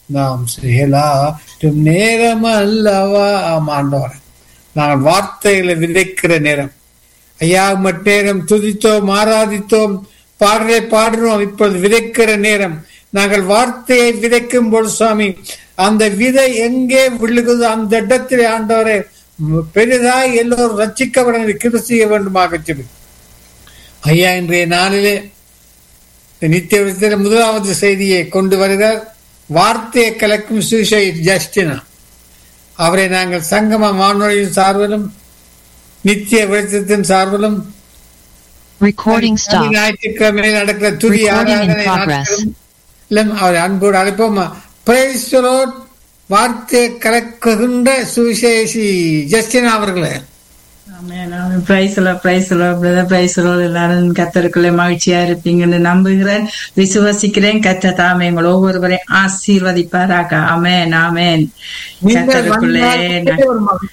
நாம் செயலாற்றும் நேரம் அல்லவா ஆமாண்டவர் நாங்கள் வார்த்தைகளை விதைக்கிற நேரம் ஐயா மட் நேரம் துதித்தோம் ஆராதித்தோம் பாடலை பாடுறோம் இப்பொழுது விதைக்கிற நேரம் நாங்கள் வார்த்தையை விதைக்கும் பொழுது சுவாமி அந்த விதை எங்கே விழுகுதோ அந்த இடத்தில் ஆண்டவரை பெரிதாய் எல்லோரும் ரச்சிக்கப்பட கிரு செய்ய வேண்டுமாக சொல்லி ஐயா இன்றைய நாளிலே நித்திய விதத்தில் முதலாவது செய்தியை கொண்டு வருகிறார் வார்த்தையை கலக்கும் சுவிசை ஜஸ்டினா அவரை நாங்கள் சங்கம வானொலியின் சார்பிலும் நித்திய வெளிச்சத்தின் சார்பிலும் Recording stopped. ஞாயிற்றுக்கிழமை நடக்கிற துதி Recording in ஆராதனை progress. நாட்களும் அவர் அன்போடு அழைப்போம் Praise the Lord. வார்த்தையை கலக்குகின்ற சுவிசேஷி ஜஸ்டினா அவர்களே ஆமென், ஆமென். Praise the Lord, praise the Lord, brother, praise the Lord. எல்லாரும் கத்தருக்குள்ளே மகிழ்ச்சியா இருப்பீங்கன்னு நம்புகிறேன் விசுவாசிக்கிறேன் கத்த தாமே உங்கள் ஒவ்வொருவரையும் ஆசீர்வதிப்பாராக ஆமென் ஆமென் நீங்கள் கத்தருக்குள்ளே வந்தால் ஒரு மகிழ்ச்சி.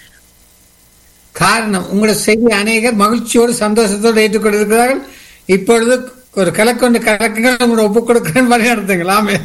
காரணம் உங்களுடைய செய்தி அநேகர் மகிழ்ச்சியோடு சந்தோஷத்தோடு ஏற்றுக்கொண்டிருக்கிறார்கள் இப்பொழுது ஒரு கலக்கொண்டு கலக்குங்கள் உங்களோட ஒப்புக் கொடுக்கிறேன் வழி நடத்துங்கள் ஆமே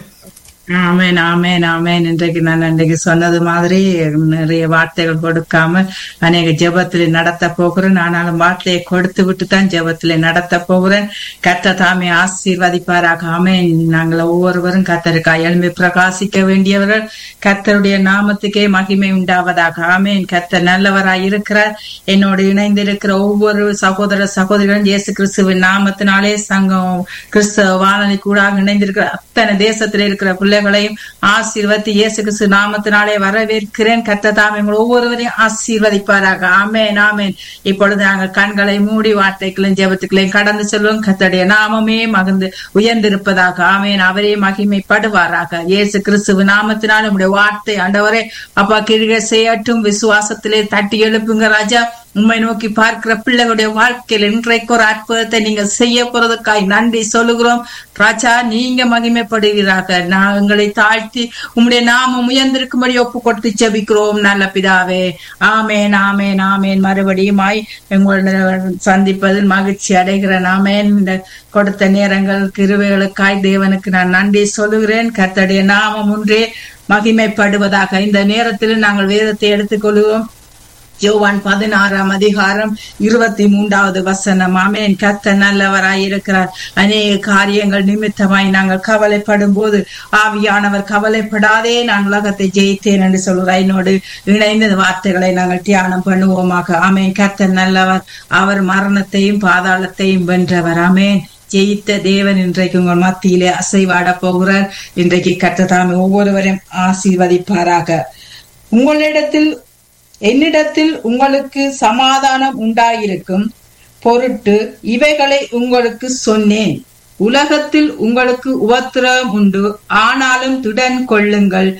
ஆமேன் ஆமேன் ஆமேன் இன்றைக்கு நான் இன்றைக்கு சொன்னது மாதிரி நிறைய வார்த்தைகள் கொடுக்காம அநேக ஜெபத்திலே நடத்த போகிறேன் ஆனாலும் வார்த்தையை கொடுத்து விட்டு தான் ஜெபத்திலே நடத்த போகிறேன் கத்த தாமே ஆசீர்வதிப்பாராக ஆமேன் நாங்கள் ஒவ்வொருவரும் கத்தருக்கா எழும்பி பிரகாசிக்க வேண்டியவர்கள் கத்தருடைய நாமத்துக்கே மகிமை உண்டாவதாக ஆமேன் கத்தர் நல்லவராய் இருக்கிறார் என்னோடு இணைந்திருக்கிற ஒவ்வொரு சகோதர சகோதரிகளும் இயேசு கிறிஸ்துவின் நாமத்தினாலே சங்கம் கிறிஸ்தவ வானொலி கூட இணைந்திருக்கிற அத்தனை தேசத்தில் இருக்கிற பிள்ளைகளையும் ஆசீர்வதி இயேசு கிறிஸ்து நாமத்தினாலே வரவேற்கிறேன் கத்த தாமே உங்கள் ஒவ்வொருவரையும் ஆசீர்வதிப்பாராக ஆமேன் ஆமேன் இப்பொழுது நாங்கள் கண்களை மூடி வார்த்தைகளையும் ஜெபத்துக்களையும் கடந்து செல்வோம் கத்தடைய நாமமே மகிழ்ந்து உயர்ந்திருப்பதாக ஆமேன் அவரே மகிமைப்படுவாராக இயேசு கிறிஸ்துவ நாமத்தினால் உங்களுடைய வார்த்தை ஆண்டவரே அப்பா கிழக செய்யட்டும் விசுவாசத்திலே தட்டி எழுப்புங்க ராஜா உண்மை நோக்கி பார்க்கிற பிள்ளைகளுடைய வாழ்க்கையில் இன்றைக்கு ஒரு அற்புதத்தை நீங்க செய்ய போறதுக்காய் நன்றி சொல்லுகிறோம் ராஜா நீங்க மகிமைப்படுவீராக நான் எங்களை தாழ்த்தி உம்முடைய நாமம் உயர்ந்திருக்கும்படி ஒப்பு கொடுத்து ஜெபிக்கிறோம் நல்ல பிதாவே ஆமேன் ஆமேன் ஆமேன் மறுபடியுமாய் எங்களுடைய சந்திப்பதில் மகிழ்ச்சி அடைகிறேன் ஆமேன் இந்த கொடுத்த நேரங்கள் கிருவைகளுக்காய் தேவனுக்கு நான் நன்றி சொல்லுகிறேன் கர்த்தருடைய நாமம் ஒன்றே மகிமைப்படுவதாக இந்த நேரத்தில் நாங்கள் வேதத்தை எடுத்துக்கொள்வோம் யோவான் பதினாறாம் அதிகாரம் இருபத்தி மூன்றாவது வசனம் ஆமேன் கத்த நல்லவராய் இருக்கிறார் அநேக காரியங்கள் நிமித்தமாய் நாங்கள் கவலைப்படும் போது ஆவியானவர் கவலைப்படாதே நான் உலகத்தை ஜெயித்தேன் என்று சொல்கிறார் என்னோடு இணைந்த இந்த வார்த்தைகளை நாங்கள் தியானம் பண்ணுவோமாக ஆமேன் கத்த நல்லவர் அவர் மரணத்தையும் பாதாளத்தையும் வென்றவர் ஆமேன் ஜெயித்த தேவன் இன்றைக்கு உங்கள் மத்தியிலே அசைவாட போகிறார் இன்றைக்கு கத்ததாமே ஒவ்வொருவரையும் ஆசீர்வதிப்பாராக உங்களிடத்தில் என்னிடத்தில் உங்களுக்கு சமாதானம் உண்டாயிருக்கும் பொருட்டு இவைகளை உங்களுக்கு சொன்னேன் உலகத்தில் உங்களுக்கு உபத்திரவம் உண்டு ஆனாலும் துடன் கொள்ளுங்கள்